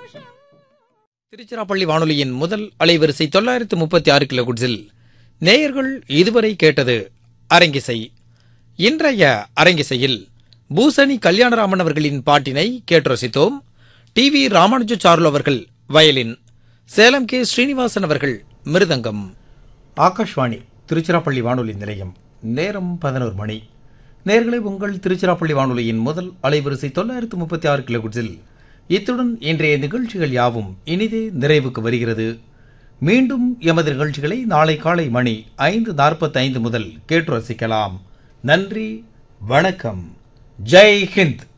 திருச்சிராப்பள்ளி வானொலியின் முதல் அலைவரிசை தொள்ளாயிரத்து முப்பத்தி ஆறு கிலோ குட்ஸில் நேயர்கள் இதுவரை கேட்டது அரங்கிசை இன்றைய அரங்கிசையில் பூசணி கல்யாணராமன் அவர்களின் பாட்டினை கேட்டு ரசித்தோம் டி வி ராமானுஜாச்சாருல் அவர்கள் வயலின் சேலம் கே ஸ்ரீனிவாசன் அவர்கள் மிருதங்கம் ஆகாஷ்வாணி திருச்சிராப்பள்ளி வானொலி நிலையம் நேரம் பதினோரு மணி நேர்களை உங்கள் திருச்சிராப்பள்ளி வானொலியின் முதல் அலைவரிசை தொள்ளாயிரத்து முப்பத்தி ஆறு கிலோ குட்ஸில் இத்துடன் இன்றைய நிகழ்ச்சிகள் யாவும் இனிதே நிறைவுக்கு வருகிறது மீண்டும் எமது நிகழ்ச்சிகளை நாளை காலை மணி ஐந்து நாற்பத்தைந்து முதல் கேட்டு ரசிக்கலாம் நன்றி வணக்கம் ஜெய் ஹிந்த்